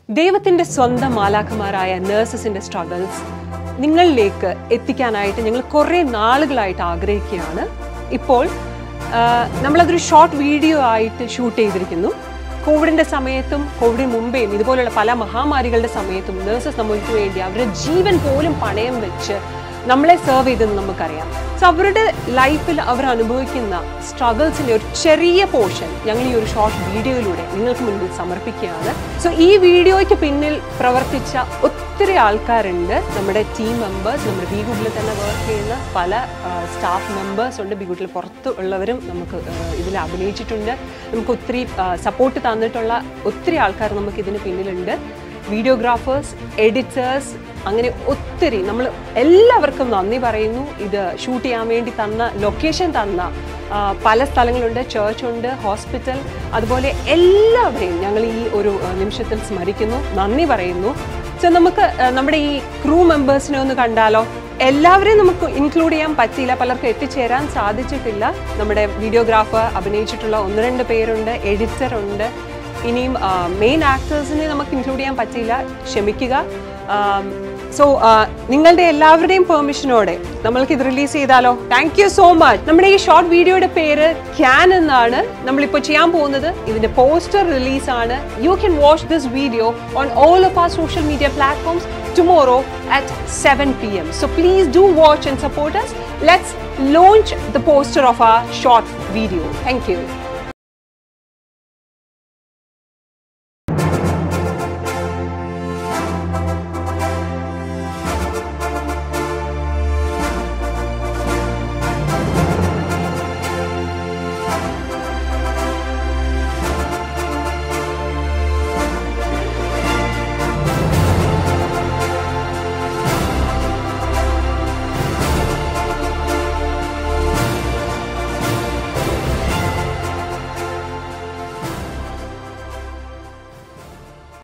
ദൈവത്തിന്റെ സ്വന്തം മാലാഖമാരായ നേഴ്സസിന്റെ സ്ട്രഗിൾസ് നിങ്ങളിലേക്ക് എത്തിക്കാനായിട്ട് ഞങ്ങൾ കുറേ നാളുകളായിട്ട് ആഗ്രഹിക്കുകയാണ് ഇപ്പോൾ ആ, നമ്മളതൊരു ഷോർട്ട് വീഡിയോ ആയിട്ട് ഷൂട്ട് ചെയ്തിരിക്കുന്നു കോവിഡിന്റെ സമയത്തും കോവിഡിന് മുമ്പേയും ഇതുപോലുള്ള പല മഹാമാരികളുടെ സമയത്തും നേഴ്സസ് നമ്മൾക്ക് വേണ്ടി അവരുടെ ജീവൻ പോലും പണയം വെച്ച് നമ്മളെ സെർവ് ചെയ്തെന്ന് നമുക്കറിയാം സോ അവരുടെ ലൈഫിൽ അവർ അനുഭവിക്കുന്ന സ്ട്രഗിൾസിന്റെ ഒരു ചെറിയ പോർഷൻ ഞങ്ങൾ ഈ ഒരു ഷോർട്ട് വീഡിയോയിലൂടെ നിങ്ങൾക്ക് മുൻപിൽ സമർപ്പിക്കുകയാണ് സോ ഈ വീഡിയോയ്ക്ക് പിന്നിൽ പ്രവർത്തിച്ച ഒത്തിരി ആൾക്കാരുണ്ട് നമ്മുടെ ടീം മെമ്പേഴ്സ് നമ്മുടെ ബി ഗ്രൂപ്പിൽ തന്നെ വർക്ക് ചെയ്യുന്ന പല സ്റ്റാഫ് മെമ്പേഴ്സ് ഉണ്ട് ബി ഗ്രൂപ്പിൽ പുറത്ത് ഉള്ളവരും നമുക്ക് ഇതിൽ അഭിനയിച്ചിട്ടുണ്ട് നമുക്ക് ഒത്തിരി സപ്പോർട്ട് തന്നിട്ടുള്ള ഒത്തിരി ആൾക്കാർ നമുക്ക് ഇതിന് പിന്നിലുണ്ട് വീഡിയോഗ്രാഫേഴ്സ് എഡിറ്റേഴ്സ് അങ്ങനെ ഒത്തിരി നമ്മൾ എല്ലാവർക്കും നന്ദി പറയുന്നു ഇത് ഷൂട്ട് ചെയ്യാൻ വേണ്ടി തന്ന ലൊക്കേഷൻ തന്ന ആ, പല സ്ഥലങ്ങളുണ്ട് ചേർച്ച് ഉണ്ട് ഹോസ്പിറ്റൽ അതുപോലെ എല്ലാവരെയും ഞങ്ങൾ ഈ ഒരു ആ, നിമിഷത്തിൽ സ്മരിക്കുന്നു നന്ദി പറയുന്നു സോ നമുക്ക് ആ, നമ്മുടെ ഈ ക്രൂ മെമ്പേഴ്സിനെ ഒന്ന് കണ്ടാലോ എല്ലാവരെയും നമുക്ക് ഇൻക്ലൂഡ് ചെയ്യാൻ പറ്റിയില്ല പലർക്കും എത്തിച്ചേരാൻ സാധിച്ചിട്ടില്ല നമ്മുടെ വീഡിയോഗ്രാഫർ അഭിനയിച്ചിട്ടുള്ള ഒന്ന് രണ്ട് പേരുണ്ട് എഡിറ്റർ ഉണ്ട് ഇനിയും മെയിൻ ആക്ടേഴ്സിനെ നമുക്ക് ഇൻക്ലൂഡ് ചെയ്യാൻ പറ്റിയില്ല ക്ഷമിക്കുക സോ നിങ്ങളുടെ എല്ലാവരുടെയും പെർമിഷനോടെ നമ്മൾക്ക് ഇത് റിലീസ് ചെയ്താലോ താങ്ക് യു സോ മച്ച് നമ്മുടെ ഈ ഷോർട്ട് വീഡിയോയുടെ പേര് ക്യാൻ എന്നാണ് നമ്മളിപ്പോൾ ചെയ്യാൻ പോകുന്നത് ഇതിന്റെ പോസ്റ്റർ റിലീസ് ആണ് you can watch this video on all of our social media platforms tomorrow at 7 p.m. So please do watch and support us. Let's launch the poster of our short video. Thank you.